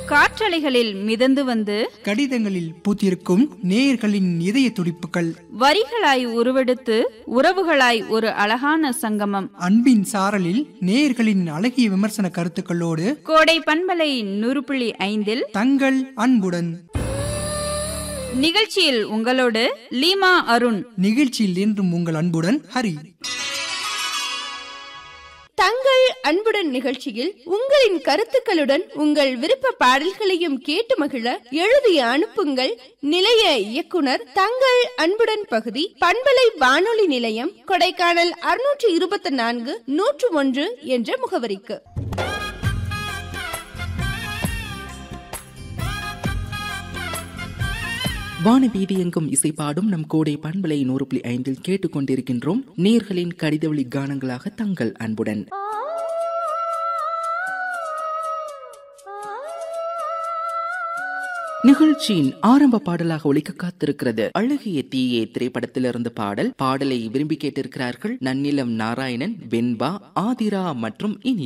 காற்றலைகளில் மிதந்து வந்து கடிதங்களில் பூத்திருக்கும் நேயர்களின் இதய துடிப்புகள் வரிகளாய் உருவெடுத்து உறவுகளாய் ஒரு அழகான சங்கமம் அன்பின் சாரலில் நேயர்களின் அழகிய விமர்சன கருத்துக்களோடு கோடை பண்பலை நூறு புள்ளி ஐந்தில் தங்கள் அன்புடன் நிகழ்ச்சியில் உங்களோடு லீமா அருண் நிகழ்ச்சியில் என்றும் உங்கள் அன்புடன் ஹரி தங்கள் அன்புடன் நிகழ்ச்சியில் உங்களின் கருத்துக்களுடன் உங்கள் விருப்ப பாடல்களையும் கேட்டு மகிழ எழுதி அனுப்புங்கள் நிலைய இயக்குனர் தங்கள் அன்புடன் பகுதி பண்பலை வானொலி நிலையம் கொடைக்கானல் அறுநூற்று இருபத்தி நான்கு நூற்று ஒன்று என்ற முகவரிக்கு வானவீதி எங்கும் இசைப்பாடும் நம் கோடை பண்பலை நூறு புள்ளி ஐந்தில் கேட்டுக்கொண்டிருக்கின்றோம் நேர்களின் கடிதவழி கானங்களாக தங்கள் அன்புடன் நிகழ்ச்சியின் ஆரம்ப பாடலாக ஒலிக்க காத்திருக்கிறது அழகிய தீயே திரைப்படத்திலிருந்து பாடல் பாடலை விரும்பி கேட்டிருக்கிறார்கள் நன்னிலம் நாராயணன் வெண்பா ஆதிரா மற்றும் இனி